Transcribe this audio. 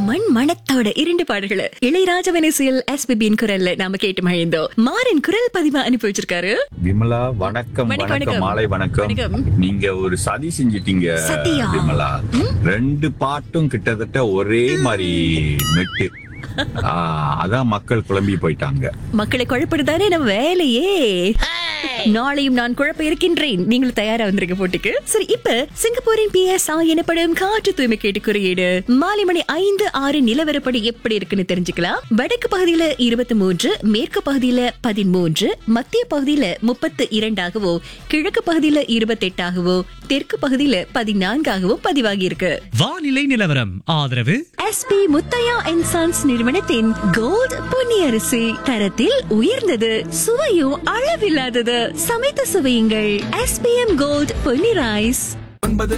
மண் மணத்தோட இரண்டு பாடல்களை இளையராஜ வெனசியல் எஸ்பிபியின் குரல்ல நாம கேட்டு மகிழ்ந்தோம் மாறன் குரல் பதிவா அனுப்பி வச்சிருக்காரு விமலா வணக்கம் வணக்கம், வணக்கம் வணக்கம். மாலை வணக்கம் வணக்கம். நீங்க ஒரு சதி செஞ்சிட்டீங்க சதியா? விமலா ரெண்டு பாட்டும் கிட்டத்தட்ட ஒரே மாதிரி மெட்டு ஆ, அதான் மக்கள் குழம்பி போயிட்டாங்க மக்களை குழப்பிடுதானே நம்ம வேலையே நாளையும் நான் குழப்ப இருக்கின்றேன் நீங்கள் தயாரா வந்திருக்க போட்டிக்கு சரி இப்ப சிங்கப்பூரின் பி எஸ் எனப்படும் காற்று தூய்மை கேட்டு குறியீடு மாலை மணி ஐந்து ஆறு நிலவரப்படி எப்படி இருக்குன்னு தெரிஞ்சுக்கலாம் வடக்கு பகுதியில இருபத்தி மூன்று மேற்கு பகுதியில பதிமூன்று மத்திய பகுதியில முப்பத்து இரண்டாகவோ கிழக்கு பகுதியில இருபத்தி எட்டாகவோ தெற்கு பகுதியில பதினான்காகவும் பதிவாகி இருக்கு வானிலை நிலவரம் ஆதரவு எஸ்பி முத்தையா அண்ட் சன்ஸ் நிறுவனத்தின் கோல்ட் பொன்னியரிசி தரத்தில் உயர்ந்தது சுவையும் அளவில்லாதது சமைத்து சுவையுங்கள் எஸ்பிஎம் கோல்ட் பொன்னி ரைஸ்